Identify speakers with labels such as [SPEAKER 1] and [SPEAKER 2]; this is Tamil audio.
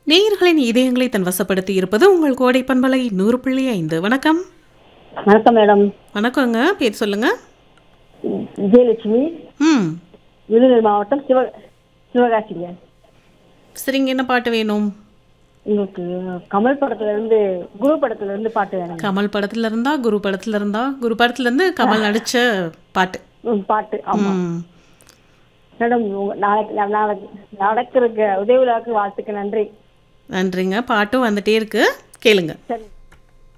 [SPEAKER 1] நேயர்களின் இதயங்களை தன் வசப்படுத்தி இருப்பது உங்கள் கோடை பண்பலை நூறு புள்ளி ஐந்து வணக்கம்
[SPEAKER 2] வணக்கம் மேடம்
[SPEAKER 1] வணக்கங்க பேர் சொல்லுங்க
[SPEAKER 2] விஜயலட்சுமி
[SPEAKER 1] ம்
[SPEAKER 2] விருதுநகர் மாவட்டம் சிவ சிவகாசிங்க
[SPEAKER 1] சரிங்க என்ன பாட்டு வேணும்
[SPEAKER 2] உங்களுக்கு கமல் படத்துல இருந்து குரு படத்துல இருந்து பாட்டு வேணும்
[SPEAKER 1] கமல் படத்துல இருந்தா குரு படத்துல இருந்தா குரு படத்துல இருந்து கமல் நடிச்ச பாட்டு
[SPEAKER 2] ம், பாட்டு ஆமா
[SPEAKER 1] ம்
[SPEAKER 2] மேடம் உங்க நாளைக்கு நா- நாளைக்கு நடக்கிறதுக்கு உதவி விழாவுக்கு வாழ்த்துக்கு நன்றி
[SPEAKER 1] நன்றிங்க பாட்டும் வந்துட்டே இருக்கு கேளுங்க
[SPEAKER 2] சரி